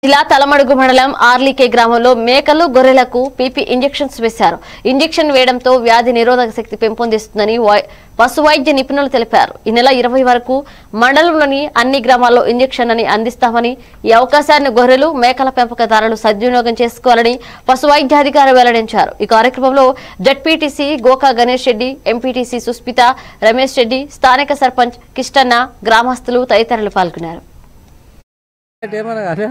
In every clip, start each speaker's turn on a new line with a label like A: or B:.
A: ఇలా తలమడుగు మండలం ఆర్లీకే గ్రామంలో మేకలు గొర్రెలకు పీపీ ఇంజెక్షన్స్ వేశారు ఇంజెక్షన్ వేయడంతో వ్యాధి నిరోధక శక్తి పెంపొందిస్తుందని వై- పశు వైద్య నిపుణులు తెలిపారు ఈ నెల ఇరవై వరకు మండలంలోని అన్ని గ్రామాల్లో ఇంజెక్షన్ అని అందిస్తామని ఈ అవకాశాన్ని గొర్రెలు మేకల పెంపకదారులు సద్వినియోగం చేసుకోవాలని పశు వైద్యాధికారి వెల్లడించారు ఈ కార్యక్రమంలో జడ్పీటీసీ గోకా గణేష్ రెడ్డి ఎంపీటీసీ సుస్మిత రమేష్ రెడ్డి స్థానిక సర్పంచ్ కిష్టన్న గ్రామస్తులు తదితరులు పాల్గొన్నారు
B: ఏమన్నా కానీ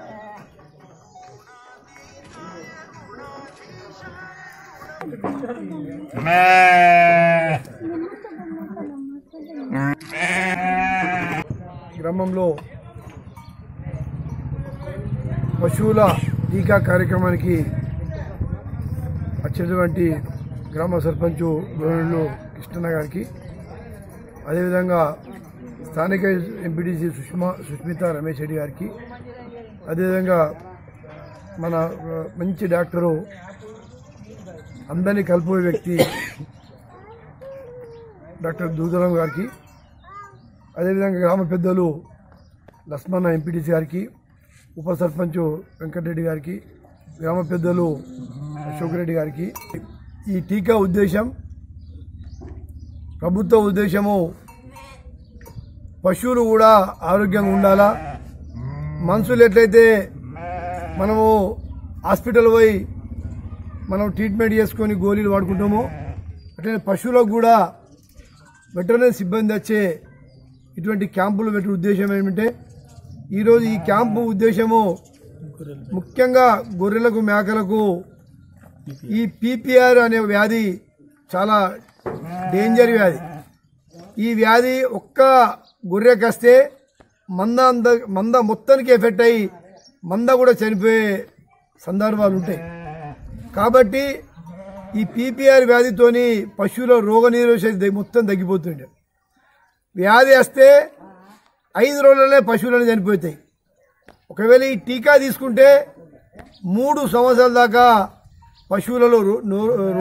C: గ్రామంలో పశువుల టీకా కార్యక్రమానికి వచ్చినటువంటి గ్రామ సర్పంచ్ గవర్నర్లు కృష్ణన్న గారికి అదేవిధంగా స్థానిక ఎంపీటీసీ సుష్మా సుష్మిత రమేష్ రెడ్డి గారికి అదేవిధంగా మన ఆ, మంచి డాక్టరు అందరినీ కలిపోయే వ్యక్తి డాక్టర్ దూదరం గారికి అదేవిధంగా గ్రామ పెద్దలు లక్ష్మణ ఎంపీటీసీ గారికి ఉప సర్పంచ్ వెంకటరెడ్డి గారికి గ్రామ పెద్దలు అశోక్ రెడ్డి గారికి ఈ టీకా ఉద్దేశం ప్రభుత్వ ఉద్దేశము పశువులు కూడా ఆరోగ్యంగా ఉండాలా మనుషులు ఎట్లయితే మనము హాస్పిటల్ పోయి మనం ట్రీట్మెంట్ చేసుకొని గోళీలు వాడుకుంటామో అట్లనే పశువులకు కూడా వెటర్నరీ సిబ్బంది వచ్చే ఇటువంటి క్యాంపులు పెట్టే ఉద్దేశం ఏమిటంటే ఈరోజు ఈ క్యాంపు ఉద్దేశము ముఖ్యంగా గొర్రెలకు మేకలకు ఈ పీపీఆర్ అనే వ్యాధి చాలా డేంజర్ వ్యాధి ఈ వ్యాధి ఒక్క గొర్రెకి వస్తే మంద అంద మంద మొత్తానికి ఎఫెక్ట్ అయ్యి మంద కూడా చనిపోయే సందర్భాలు ఉంటాయి కాబట్టి ఈ పీపీఆర్ వ్యాధితోని పశువుల రోగ నిరోధక మొత్తం తగ్గిపోతుండే వ్యాధి వస్తే ఐదు రోజులనే పశువులను చనిపోతాయి ఒకవేళ ఈ టీకా తీసుకుంటే మూడు సంవత్సరాల దాకా పశువులలో రో- నో-